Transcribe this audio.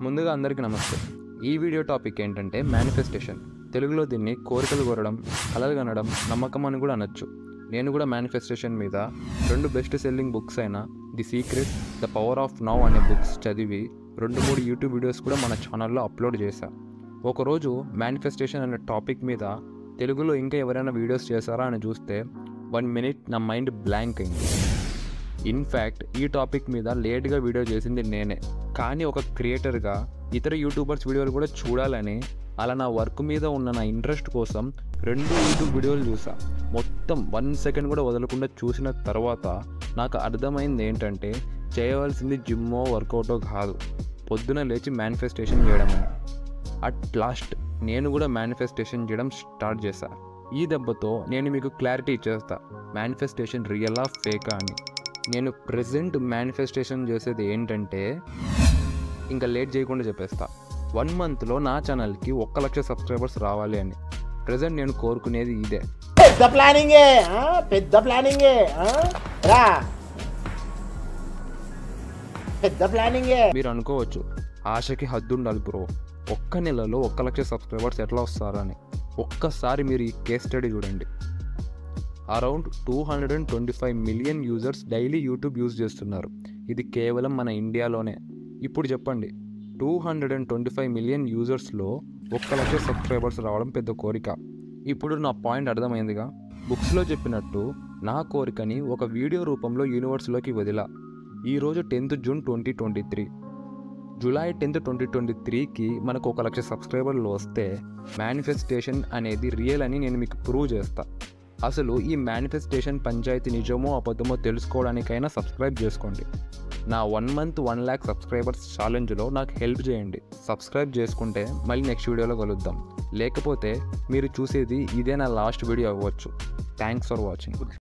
ముందుగా అందరికీ నమస్తే ఈ వీడియో టాపిక్ ఏంటంటే మేనిఫెస్టేషన్ తెలుగులో దీన్ని కోరికలు కోరడం కలలు కనడం నమ్మకం అని కూడా అనొచ్చు నేను కూడా మేనిఫెస్టేషన్ మీద రెండు బెస్ట్ సెల్లింగ్ బుక్స్ అయిన the secret the power of now అనే బుక్స్ చదివి రెండు మూడు యూట్యూబ్ వీడియోస్ కూడా మన ఛానల్లో అప్లోడ్ చేశా ఒకరోజు మేనిఫెస్టేషన్ అనే టాపిక్ మీద తెలుగులో ఇంకా ఎవరైనా వీడియోస్ చేశారా అని చూస్తే వన్ మినిట్ నా మైండ్ బ్లాంక్ అయింది ఇన్ఫ్యాక్ట్ ఈ టాపిక్ మీద లేట్గా వీడియో చేసింది నేనే కానీ ఒక క్రియేటర్గా ఇతర యూట్యూబర్స్ వీడియోలు కూడా చూడాలని అలా నా వర్క్ మీద ఉన్న నా ఇంట్రెస్ట్ కోసం రెండు యూట్యూబ్ వీడియోలు చూసా మొత్తం వన్ సెకండ్ కూడా వదలకుండా చూసిన తర్వాత నాకు అర్థమైంది ఏంటంటే చేయవలసింది జిమ్మో వర్కౌటో కాదు పొద్దున లేచి మేనిఫెస్టేషన్ చేయడమని అట్ లాస్ట్ నేను కూడా మేనిఫెస్టేషన్ చేయడం స్టార్ట్ చేశా ఈ దెబ్బతో నేను మీకు క్లారిటీ ఇచ్చేస్తా మేనిఫెస్టేషన్ రియలా ఫేకా అని నేను ప్రెసెంట్ మేనిఫెస్టేషన్ చేసేది ఏంటంటే ఇంకా లేట్ చేయకుండా చెప్పేస్తా వన్ మంత్లో నా ఛానల్కి ఒక్క లక్ష సబ్స్క్రైబర్స్ రావాలి అని ప్రజెంట్ నేను కోరుకునేది ఇదే పెద్ద ప్లానింగే ఆ? పెద్ద ప్లానింగే ఆ? రా పెద్ద ప్లానింగే మీరు అనుకోవచ్చు ఆశకి హద్దు ఉండాలి బ్రో ఒక్క నెలలో ఒక్క లక్ష సబ్స్క్రైబర్స్ ఎట్లా వస్తారని ఒక్కసారి మీరు ఈ కేస్ స్టడీ చూడండి around two hundred and twenty five million users daily YouTube use చేస్తున్నారు ఇది కేవలం మన ఇండియాలోనే ఇప్పుడు చెప్పండి two hundred and twenty five million యూజర్స్లో ఒక్క లక్ష సబ్స్క్రైబర్స్ రావడం పెద్ద కోరిక ఇప్పుడు నా పాయింట్ అర్థమైందిగా బుక్స్లో చెప్పినట్టు నా కోరికని ఒక వీడియో రూపంలో యూనివర్స్లోకి వదిలా ఈరోజు tenth June twenty twenty three July tenth twenty twenty త్రీకి మనకు ఒక లక్ష సబ్స్క్రైబర్లు వస్తే మేనిఫెస్టేషన్ అనేది రియల్ అని నేను మీకు ప్రూవ్ చేస్తా అసలు ఈ మేనిఫెస్టేషన్ పంచాయతీ నిజమో అబద్ధమో తెలుసుకోవడానికైనా సబ్స్క్రైబ్ చేసుకోండి నా one month one lakh subscribers ఛాలెంజ్లో నాకు హెల్ప్ చేయండి సబ్స్క్రైబ్ చేసుకుంటే మళ్ళీ నెక్స్ట్ వీడియోలో కలుద్దాం లేకపోతే మీరు చూసేది ఇదే నా లాస్ట్ వీడియో అవ్వచ్చు థ్యాంక్స్ ఫర్ వాచింగ్